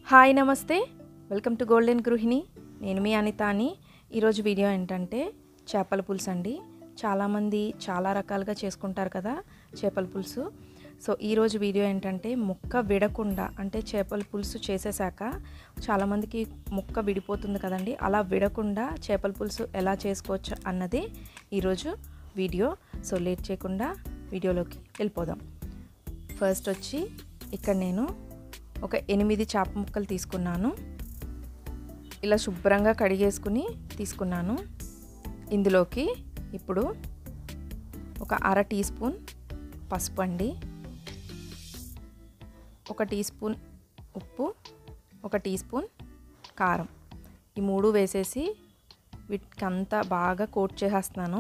hi నమస్తే welcome to golden గృహిణి నేను మీ అనిత అని ఈరోజు వీడియో ఏంటంటే చేపల పులుసు అండి చాలామంది చాలా రకాలుగా చేసుకుంటారు కదా చేపల పులుసు సో ఈరోజు వీడియో ఏంటంటే ముక్క విడకుండా అంటే చేపల పులుసు చేసేసాక చాలామందికి ముక్క విడిపోతుంది కదండి అలా విడకుండా చేపల పులుసు ఎలా చేసుకోవచ్చు అన్నది ఈరోజు వీడియో సో లేట్ చేయకుండా వీడియోలోకి వెళ్ళిపోదాం ఫస్ట్ వచ్చి ఇక్కడ నేను ఒక ఎనిమిది చేప ముక్కలు తీసుకున్నాను ఇలా శుభ్రంగా కడిగేసుకుని తీసుకున్నాను ఇందులోకి ఇప్పుడు ఒక అర టీ స్పూన్ పసుపు అండి ఒక టీ స్పూన్ ఉప్పు ఒక టీ స్పూన్ కారం ఈ మూడు వేసేసి వీటికంతా బాగా కోట్ చేసేస్తున్నాను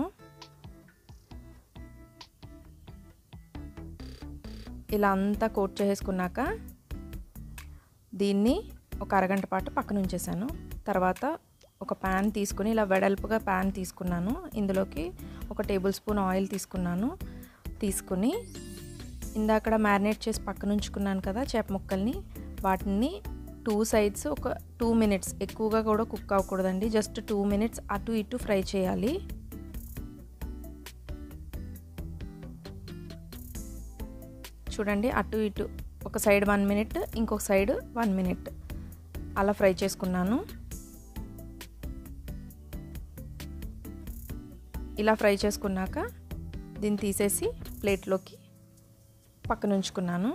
ఇలా అంతా కోట్ చేసేసుకున్నాక దీన్ని ఒక అరగంట పాటు పక్కన ఉంచేసాను తర్వాత ఒక ప్యాన్ తీసుకుని ఇలా వెడల్పుగా ప్యాన్ తీసుకున్నాను ఇందులోకి ఒక టేబుల్ స్పూన్ ఆయిల్ తీసుకున్నాను తీసుకుని ఇందాకడ మ్యారినేట్ చేసి పక్కన ఉంచుకున్నాను కదా చేప ముక్కల్ని వాటిని టూ సైడ్స్ ఒక టూ మినిట్స్ ఎక్కువగా కూడా కుక్ అవ్వకూడదండి జస్ట్ టూ మినిట్స్ అటు ఇటు ఫ్రై చేయాలి చూడండి అటు ఇటు ఒక సైడ్ వన్ మినిట్ ఇంకొక సైడ్ వన్ మినిట్ అలా ఫ్రై చేసుకున్నాను ఇలా ఫ్రై చేసుకున్నాక దీన్ని తీసేసి ప్లేట్లోకి పక్కన ఉంచుకున్నాను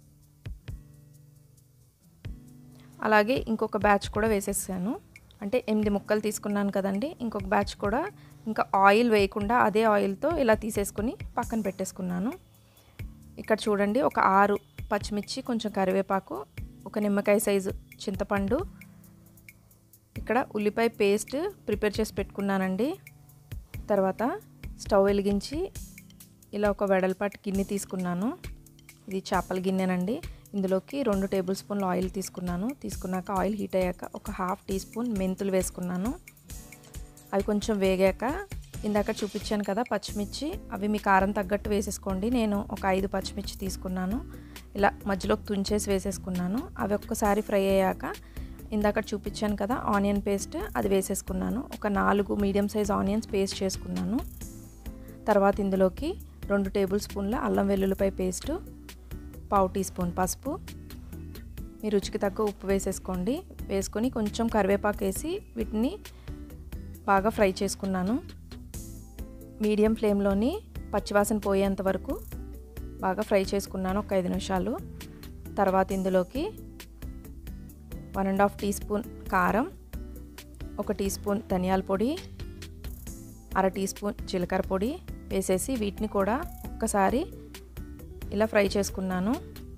అలాగే ఇంకొక బ్యాచ్ కూడా వేసేసాను అంటే ఎనిమిది ముక్కలు తీసుకున్నాను కదండి ఇంకొక బ్యాచ్ కూడా ఇంకా ఆయిల్ వేయకుండా అదే ఆయిల్తో ఇలా తీసేసుకుని పక్కన పెట్టేసుకున్నాను ఇక్కడ చూడండి ఒక ఆరు పచ్చిమిర్చి కొంచెం కరివేపాకు ఒక నిమ్మకాయ సైజు చింతపండు ఇక్కడ ఉల్లిపాయ పేస్ట్ ప్రిపేర్ చేసి పెట్టుకున్నానండి తర్వాత స్టవ్ వెలిగించి ఇలా ఒక వెడల్పాటి గిన్నె తీసుకున్నాను ఇది చేపల గిన్నెనండి ఇందులోకి రెండు టేబుల్ స్పూన్లు ఆయిల్ తీసుకున్నాను తీసుకున్నాక ఆయిల్ హీట్ అయ్యాక ఒక హాఫ్ టీ స్పూన్ మెంతులు వేసుకున్నాను అవి కొంచెం వేగాక ఇందాక చూపించాను కదా పచ్చిమిర్చి అవి మీ కారం తగ్గట్టు వేసేసుకోండి నేను ఒక ఐదు పచ్చిమిర్చి తీసుకున్నాను ఇలా మధ్యలోకి తుంచేసి వేసేసుకున్నాను అవి ఒక్కసారి ఫ్రై అయ్యాక ఇందాక చూపించాను కదా ఆనియన్ పేస్ట్ అది వేసేసుకున్నాను ఒక నాలుగు మీడియం సైజ్ ఆనియన్స్ పేస్ట్ చేసుకున్నాను తర్వాత ఇందులోకి రెండు టేబుల్ స్పూన్ల అల్లం వెల్లుల్లిపాయ పేస్టు పావు టీ స్పూన్ పసుపు మీ రుచికి తగ్గ ఉప్పు వేసేసుకోండి వేసుకొని కొంచెం కరివేపాకు వేసి వీటిని బాగా ఫ్రై చేసుకున్నాను మీడియం ఫ్లేమ్లోని పచ్చివాసన పోయేంత వరకు బాగా ఫ్రై చేసుకున్నాను ఒక ఐదు నిమిషాలు తర్వాత ఇందులోకి one and half teaspoon కారం ఒక టీ స్పూన్ ధనియాల పొడి అర టీ స్పూన్ జీలకర్ర పొడి వేసేసి వీటిని కూడా ఒక్కసారి ఇలా ఫ్రై చేసుకున్నాను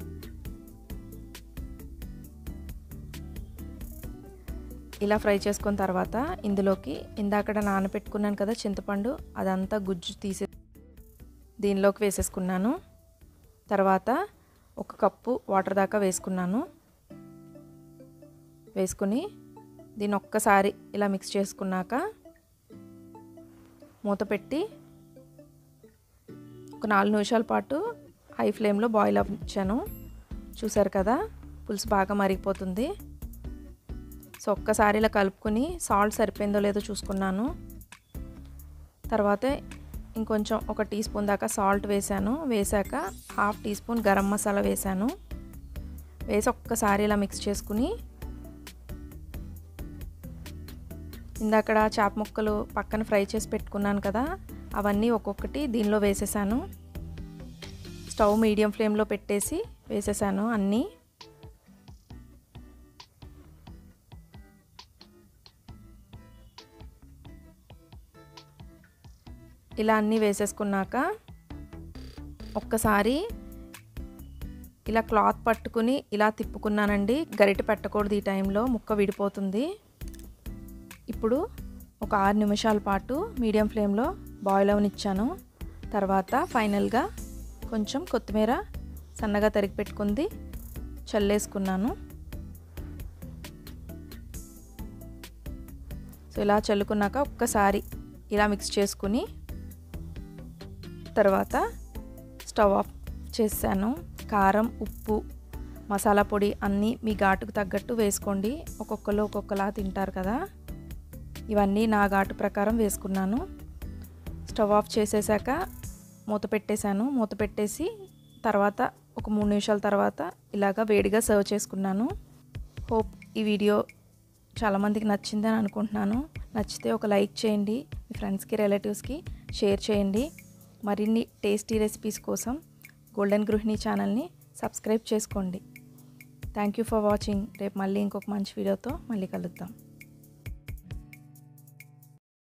ఇలా ఫ్రై చేసుకున్న తర్వాత ఇందులోకి ఇందాకడ నానబెట్టుకున్నాను కదా చింతపండు అదంతా గుజ్జు తీసే దీనిలోకి వేసేసుకున్నాను తర్వాత ఒక కప్పు వాటర్ దాకా వేసుకున్నాను వేసుకుని దీన్ని ఒక్కసారి ఇలా మిక్స్ చేసుకున్నాక మూత పెట్టి ఒక నాలుగు నిమిషాల పాటు హై ఫ్లేమ్లో బాయిల్ అవ్వచ్చాను చూసారు కదా పులుసు బాగా మరిగిపోతుంది సో ఒక్కసారి ఇలా కలుపుకొని సాల్ట్ సరిపోయిందో లేదో చూసుకున్నాను తర్వాత ఇంకొంచెం ఒక టీ స్పూన్ దాకా సాల్ట్ వేసాను వేసాక half teaspoon garam masala వేసాను వేసి ఒక్కసారి ఇలా మిక్స్ చేసుకుని ఇందాకడ చేప ముక్కలు పక్కన ఫ్రై చేసి పెట్టుకున్నాను కదా అవన్నీ ఒక్కొక్కటి దీనిలో వేసేసాను స్టవ్ మీడియం ఫ్లేమ్లో పెట్టేసి వేసేసాను అన్నీ ఇలా అన్నీ వేసేసుకున్నాక ఒక్కసారి ఇలా క్లాత్ పట్టుకుని ఇలా తిప్పుకున్నానండి గరిటె పెట్టకూడదు ఈ టైంలో ముక్క విడిపోతుంది ఇప్పుడు ఒక ఆరు నిమిషాల పాటు మీడియం ఫ్లేమ్లో బాయిల్ అవనిచ్చాను తర్వాత ఫైనల్గా కొంచెం కొత్తిమీర సన్నగా తరిగి పెట్టుకుంది చల్లేసుకున్నాను సో ఇలా చల్లుకున్నాక ఒక్కసారి ఇలా మిక్స్ చేసుకుని తర్వాత స్టవ్ ఆఫ్ చేశాను కారం ఉప్పు మసాలా పొడి అన్నీ మీ ఘాటుకు తగ్గట్టు వేసుకోండి ఒక్కొక్కరు ఒక్కొక్కలా తింటారు కదా ఇవన్నీ నా ఘాటు ప్రకారం వేసుకున్నాను స్టవ్ ఆఫ్ చేసేసాక మూత పెట్టేశాను మూత పెట్టేసి తర్వాత ఒక మూడు నిమిషాల తర్వాత ఇలాగ వేడిగా సర్వ్ చేసుకున్నాను హోప్ ఈ వీడియో చాలామందికి నచ్చిందని అనుకుంటున్నాను నచ్చితే ఒక లైక్ చేయండి మీ ఫ్రెండ్స్కి రిలేటివ్స్కి షేర్ చేయండి మరిన్ని టేస్టీ రెసిపీస్ కోసం గోల్డెన్ గృహిణి ఛానల్ని సబ్స్క్రైబ్ చేసుకోండి థ్యాంక్ యూ ఫర్ వాచింగ్ రేపు మళ్ళీ ఇంకొక మంచి వీడియోతో మళ్ళీ కలుద్దాం